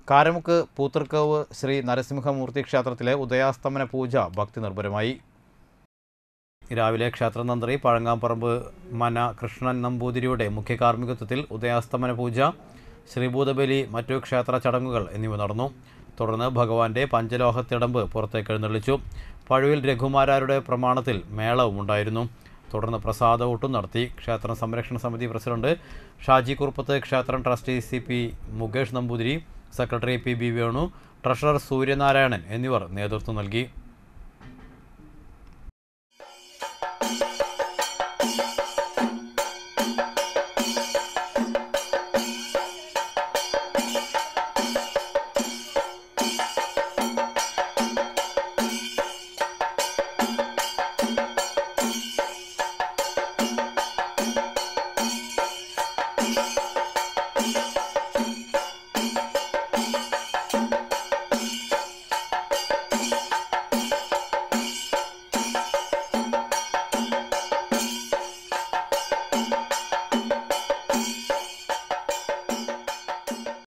കാരമുക്ക് പൂത്തൃക്കവ് ശ്രീ നരസിംഹമൂർത്തി ക്ഷേത്രത്തിലെ ഉദയാസ്തമന പൂജ ഭക്തി നിർഭരമായി രാവിലെ ക്ഷേത്രതന്ത്രി പഴങ്ങാമ്പറമ്പ് മന കൃഷ്ണൻ നമ്പൂതിരിയുടെ മുഖ്യ കാർമ്മികത്വത്തിൽ ഉദയാസ്തമന പൂജ ശ്രീഭൂതബലി മറ്റു ക്ഷേത്ര ചടങ്ങുകൾ എന്നിവ നടന്നു തുടർന്ന് ഭഗവാന്റെ പഞ്ചലോഹത്തിടമ്പ് പുറത്തേക്ക് എഴുന്നള്ളിച്ചു പഴുവിൽ രഘുമാരാരുടെ പ്രമാണത്തിൽ മേളവും ഉണ്ടായിരുന്നു തുടർന്ന് പ്രസാദവൂട്ടും നടത്തി ക്ഷേത്ര സംരക്ഷണ സമിതി പ്രസിഡന്റ് ഷാജി കുറുപ്പത്ത് ക്ഷേത്രം trustee C P Mukesh Namboothiri secretary P B Venu treasurer Suryanarayanan എന്നിവർ നേതൃത്വം നൽകി